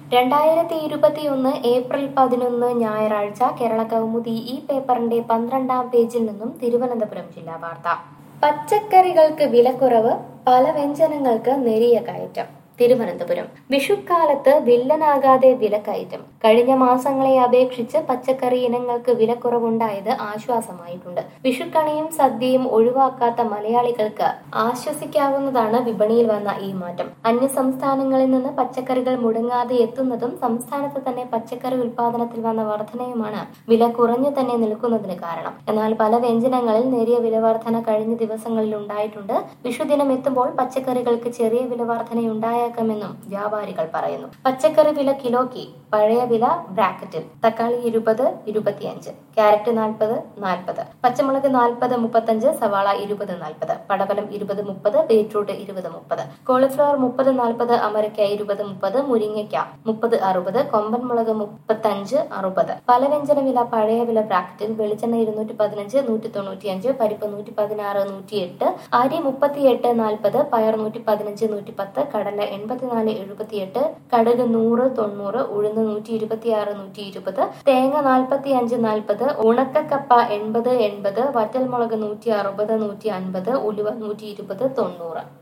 രണ്ടായിരത്തി ഇരുപത്തിയൊന്ന് ഏപ്രിൽ പതിനൊന്ന് ഞായറാഴ്ച കേരള കൗമുദി ഈ പേപ്പറിന്റെ പന്ത്രണ്ടാം പേജിൽ നിന്നും തിരുവനന്തപുരം ജില്ലാ വാർത്ത പച്ചക്കറികൾക്ക് വിലക്കുറവ് പല വ്യഞ്ജനങ്ങൾക്ക് നെരിയ കയറ്റം തിരുവനന്തപുരം വിഷുക്കാലത്ത് വില്ലനാകാതെ വിലക്കയറ്റം കഴിഞ്ഞ മാസങ്ങളെ അപേക്ഷിച്ച് പച്ചക്കറി ഇനങ്ങൾക്ക് വിലക്കുറവുണ്ടായത് ആശ്വാസമായിട്ടുണ്ട് വിഷുക്കണിയും സദ്യയും ഒഴിവാക്കാത്ത മലയാളികൾക്ക് ആശ്വസിക്കാവുന്നതാണ് വിപണിയിൽ വന്ന ഈ മാറ്റം അന്യ സംസ്ഥാനങ്ങളിൽ നിന്ന് പച്ചക്കറികൾ മുടങ്ങാതെ എത്തുന്നതും സംസ്ഥാനത്ത് തന്നെ പച്ചക്കറി ഉൽപാദനത്തിൽ വന്ന വർധനയുമാണ് വില കുറഞ്ഞു തന്നെ നിൽക്കുന്നതിന് കാരണം എന്നാൽ പല വ്യഞ്ജനങ്ങളിൽ നേരിയ വില വർധന കഴിഞ്ഞ ദിവസങ്ങളിൽ ഉണ്ടായിട്ടുണ്ട് വിഷുദിനം എത്തുമ്പോൾ പച്ചക്കറികൾക്ക് ചെറിയ വില വർധനയുണ്ടായേക്കാമെന്നും വ്യാപാരികൾ പറയുന്നു പച്ചക്കറി വില കിലോയ്ക്ക് പഴയ വില ബ്രാക്കറ്റിൽ തക്കാളി ഇരുപത് ഇരുപത്തിയഞ്ച് ക്യാരറ്റ് നാൽപ്പത് നാൽപ്പത് പച്ചമുളക് നാൽപ്പത് മുപ്പത്തഞ്ച് സവാള ഇരുപത് നാൽപ്പത് പടവലം ഇരുപത് മുപ്പത് ബീറ്റ്റൂട്ട് ഇരുപത് മുപ്പത് കോളിഫ്ലവർ മുപ്പത് നാൽപ്പത് അമരയ്ക്ക ഇരുപത് മുപ്പത് മുരിങ്ങയ്ക്ക മുപ്പത് അറുപത് കൊമ്പൻ മുളക് മുപ്പത്തഞ്ച് അറുപത് പലവ്യഞ്ജന വില പഴയ വില ബ്രാക്കറ്റിൽ വെളിച്ചെണ്ണ ഇരുന്നൂറ്റി പതിനഞ്ച് നൂറ്റി തൊണ്ണൂറ്റിയഞ്ച് പരിപ്പ് നൂറ്റി പതിനാറ് നൂറ്റിയെട്ട് അരി മുപ്പത്തിയെട്ട് നാൽപ്പത് പയർ നൂറ്റി പതിനഞ്ച് നൂറ്റി പത്ത് കടല എൺപത്തിനാല് എഴുപത്തിയെട്ട് കടുക് നൂറ് തൊണ്ണൂറ് ഉഴുന്ന് നൂറ്റി ഇരുപത്തിയാറ് നൂറ്റി ഇരുപത് തേങ്ങ നാൽപ്പത്തി അഞ്ച് നാൽപ്പത് ഉണക്കക്കപ്പ എൺപത് എൺപത് വറ്റൽമുളക് നൂറ്റി അറുപത് നൂറ്റി അൻപത് ഉലുവ നൂറ്റി ഇരുപത് തൊണ്ണൂറ്